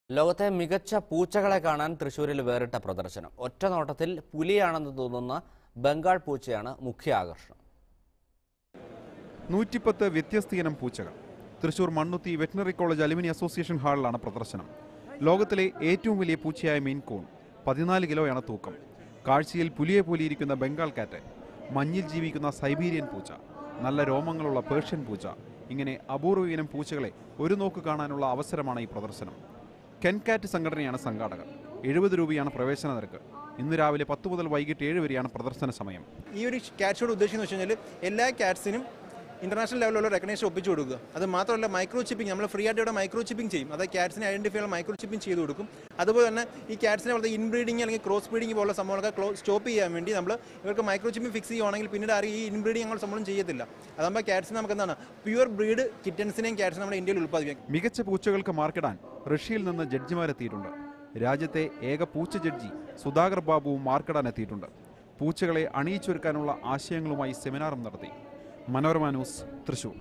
ലോകത്തെ മികച്ച പൂച്ചകളെ കാണാൻ തൃശൂരിൽ വേറിട്ട പ്രദർശനം ഒറ്റ നോട്ടത്തിൽ പുലിയാണെന്ന് തോന്നുന്ന ബംഗാൾ പൂച്ചയാണ് മുഖ്യ ആകർഷണം നൂറ്റിപ്പത്ത് വ്യത്യസ്ത ഇനം പൂച്ചകൾ Thrissur Mannuthy veterinary college alumni association ഹാളിലാണ് പ്രദർശനം ലോകത്തിലെ ഏറ്റവും വലിയ പൂച്ചയായ മെയിൻ കൂൺ പതിനാല് കിലോയാണ് തൂക്കം കാഴ്ചയിൽ പുലിയെ പോലിയിരിക്കുന്ന ബംഗാൾ കാറ്റ് മഞ്ഞിൽ ജീവിക്കുന്ന സൈബീരിയൻ പൂച്ച നല്ല രോമങ്ങളുള്ള പേർഷ്യൻ പൂച്ച ഇങ്ങനെ അപൂർവ ഇനം പൂച്ചകളെ ഒരു നോക്ക് കാണാനുള്ള അവസരമാണ് ഈ പ്രദർശനം കെൻകാറ്റ് സംഘടനയാണ് സംഘാടകർ എഴുപത് രൂപയാണ് പ്രവേശന നിരക്ക് ഇന്ന് രാവിലെ പത്ത് മുതൽ വൈകിട്ട് ഏഴ് വരെയാണ് പ്രദർശന സമയം ഈ ഒരു ക്യാറ്റ് ഷോയുടെ ഉദ്ദേശം എന്ന് വെച്ച് കഴിഞ്ഞാൽ എല്ലാ ക്യാറ്റ്സിനും ഇന്റർനാഷണൽ ലെവലിലുള്ള റെക്കഗ്നേഷൻ ഒപ്പിച്ചു കൊടുക്കുക അത് മാത്രമല്ല മൈക്രോ ചിപ്പിംഗ് നമ്മൾ ഫ്രീ ആയിട്ട് ഇവിടെ മൈക്രോ ചിപ്പിംഗ് ചെയ്യും അത് ക്യാറ്റ്സിനെ ഐഡന്റിഫൈ ചെയ്യാൻ മൈക്രോ ചിപ്പിംഗ് ചെയ്ത് കൊടുക്കും അതുപോലെ തന്നെ ഈ ക്യാറ്റ്സിനെ പോലത്തെ ഇൻബ്രീഡിംഗ് അല്ലെങ്കിൽ ക്രോസ് ബ്രീഡിംഗ് പോലുള്ള സംഭവങ്ങളൊക്കെ ക്ലോ സ്റ്റോപ്പ് ചെയ്യാൻ വേണ്ടി നമ്മൾ ഇവർക്ക് മൈക്രോ ചിപ്പിംഗ് ഫിക്സ് ചെയ്യുവാണെങ്കിൽ പിന്നീട് ആരും ഈ ഇൻബ്രീഡിംഗ് ഞങ്ങൾ സംഭവം ചെയ്യത്തില്ല അതാകുമ്പോൾ ക്യാറ്റ്സിന് നമുക്ക് എന്താണ് പ്യുവർ ബ്രീഡ് കിറ്റൻസിനെയും ക്യാറ്റ്സിനെ നമ്മുടെ ഇന്ത്യയിൽ ഉൽപ്പാദിപ്പിക്കാം മികച്ച പൂച്ചകൾക്ക് മാർക്കിടാൻ റഷ്യയിൽ നിന്ന് ജഡ്ജിമാരെത്തിയിട്ടുണ്ട് രാജ്യത്തെ ഏക പൂച്ച ജഡ്ജി സുധാകർ ബാബുവും മാർക്കിടാൻ എത്തിയിട്ടുണ്ട് പൂച്ചകളെ അണിയിച്ചൊരുക്കാനുള്ള ആശയങ്ങളുമായി സെമിനാറും നടത്തി മനോരമ ന്യൂസ് തൃശൂർ